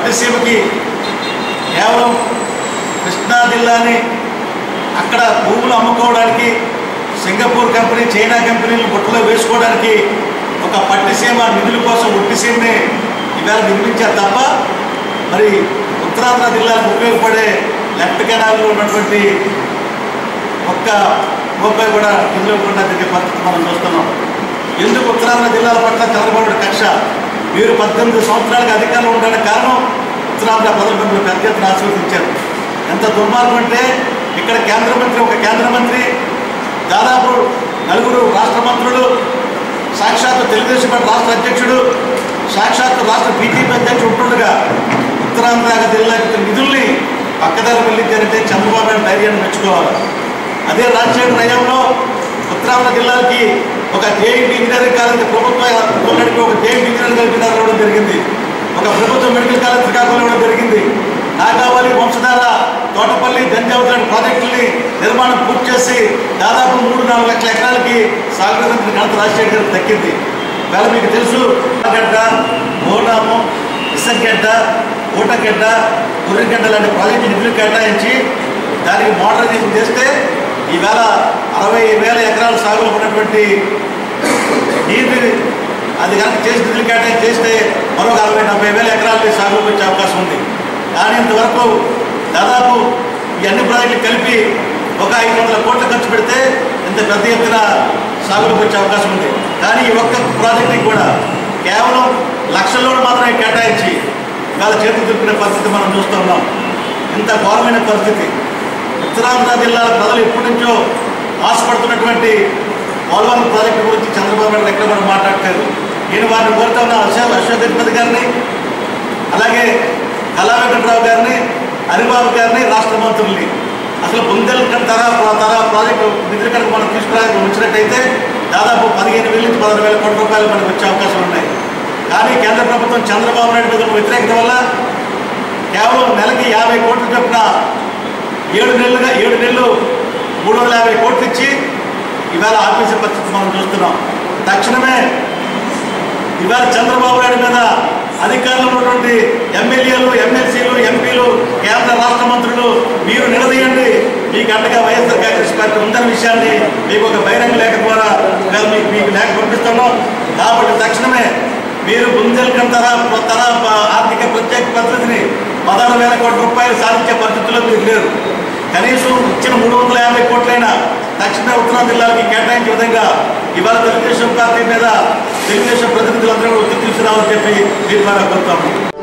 పట్టిసీమకి కేవలం కృష్ణా జిల్లాని అక్కడ భూములు అమ్ముకోవడానికి సింగపూర్ కంపెనీ చైనా కంపెనీలు బుట్టలో వేసుకోవడానికి ఒక పట్టిసీమ నిధుల కోసం ఉట్టిసీమని ఇవాళ నిర్మించారు తప్ప మరి ఉత్తరాంధ్ర జిల్లాకు ఉపయోగపడే లెఫ్ట్ కెనాల్లో ఉన్నటువంటి ఒక్క రూపాయి కూడా నిధులకుండా జరిగే పరిస్థితి మనం చూస్తున్నాం ఎందుకు ఉత్తరాంధ్ర జిల్లాల పట్ల చంద్రబాబు కక్ష మీరు పద్దెనిమిది సంవత్సరాలకు అధికారంలో ఉండడానికి కారణం ఉత్తరాంధ్ర ప్రజలు మీరు పెద్ద ఎత్తున ఆశీర్వదించారు ఎంత దుర్మార్గం అంటే ఇక్కడ కేంద్ర మంత్రి ఒక కేంద్ర మంత్రి దాదాపు నలుగురు రాష్ట్ర మంత్రులు సాక్షాత్తు తెలుగుదేశం పార్టీ రాష్ట్ర అధ్యక్షుడు సాక్షాత్తు రాష్ట్ర బీజేపీ అధ్యక్షుడు ఉంటుండగా ఉత్తరాంధ్ర జిల్లాకి నిధుల్ని పక్కదారి వెళ్ళించారంటే చంద్రబాబు నాయుడు ధైర్యాన్ని మెచ్చుకోవాలి అదే రాజశేఖర నయంలో ఉత్తరాంధ్ర జిల్లాకి ఒక జేఈటీ ఇంజనీరింగ్ కాలేజ్ ప్రభుత్వ ఉన్నటువంటి ఒక జేఈటీ ఇంజనీరింగ్ కాలేజ్ ఇవ్వడం జరిగింది ఒక ప్రభుత్వ మెడికల్ కాలేజ్ శ్రీకాకుళం ఇవ్వడం జరిగింది నాగావళి వంశధార తోటపల్లి జంజావతి లాంటి ప్రాజెక్టుల్ని నిర్మాణం పూర్తి చేసి దాదాపు మూడు నాలుగు లక్షల ఎకరాలకి సాగుతున్న ఘనత రాజశేఖర్ గారికి దక్కింది వేళ మీకు తెలుసు గడ్డ బోనాము ఇసగడ్డ ఊటగడ్డ గుర్రిగడ్డ లాంటి ప్రాజెక్టు నిధులు కేటాయించి దానికి మోడరైజేషన్ చేస్తే ఈవేళ అరవై వేల ఎకరాల సాగులో ఉన్నటువంటి నీటిని అది కనుక చేసి నిధులు కేటాయించి చేస్తే మరొక అరవై డెబ్బై వేల ఎకరాలకి సాగులోకి వచ్చే అవకాశం ఉంది కానీ ఇంతవరకు దాదాపు ఈ అన్ని ప్రాజెక్టులు కలిపి ఒక ఐదు వందల కోట్లు ఖర్చు పెడితే ఇంత పెద్ద ఎత్తున సాగులోకి వచ్చే అవకాశం ఉంది కానీ ఈ ఒక్క ప్రాజెక్టుకి కూడా కేవలం లక్షల్లో మాత్రమే కేటాయించి ఇవాళ చేతులు తిప్పిన పరిస్థితి మనం చూస్తున్నాం ఇంత ఘోరమైన పరిస్థితి ఉత్తరాంధ్ర జిల్లాల ప్రజలు ఎప్పటి నుంచో ఆశపడుతున్నటువంటి పోలవరం ప్రాజెక్టు గురించి చంద్రబాబు నాయుడు ఎక్కడ మనం మాట్లాడతారు నేను వారిని కోరుతా ఉన్న అశోక్ అశోక్ గజపతి గారిని అలాగే కళా వెంకట్రావు గారిని హరిబాబు గారిని రాష్ట్ర మంత్రుల్ని అసలు బుందేల్ఖండ్ తర తర ప్రాజెక్టు నిధులు కనుక మనం తీసుకురా వచ్చినట్టయితే దాదాపు పదిహేను వేల నుంచి పదహారు వేల కోట్ల రూపాయలు మనకు వచ్చే అవకాశాలు ఉన్నాయి కానీ కేంద్ర ప్రభుత్వం చంద్రబాబు నాయుడు మీద ఉన్న వ్యతిరేకత వల్ల కేవలం నెలకి యాభై కోట్లు చొప్పున ఏడు నెలలుగా ఏడు నెలలు మూడు వందల యాభై కోట్లు ఇచ్చి ఇవాళ ఆపేసే పరిస్థితి మనం చూస్తున్నాం తక్షణమే ఇవాళ చంద్రబాబు నాయుడు మీద అధికారంలో ఉన్నటువంటి ఎమ్మెల్యేలు ఎమ్మెల్సీలు ఎంపీలు కేంద్ర రాష్ట్ర మంత్రులు మీరు నిలదీయండి మీకు అండగా వైఎస్ఆర్ కాంగ్రెస్ పార్టీ ఉందన్న విషయాన్ని మీకు ఒక బహిరంగ లేఖ ద్వారా ఇవాళ మీకు మీకు లేఖ పంపిస్తున్నాం కాబట్టి తక్షణమే మీరు బుందేల్ఖండ్ తర తర ఆర్థిక ప్రత్యేక పరిస్థితిని పదహారు వేల కోట్ల రూపాయలు సాధించే పరిస్థితుల్లో మీరు లేరు కనీసం ఇచ్చిన మూడు వందల యాభై కోట్లైనా దక్షిణ ఉత్తరాంధ్ర జిల్లాకి కేటాయించే విధంగా ఇవాళ తెలుగుదేశం పార్టీ మీద తెలుగుదేశం ప్రతినిధులందరూ ఒత్తిడి తీసుకురావాలని చెప్పి దీని ద్వారా కోరుతాము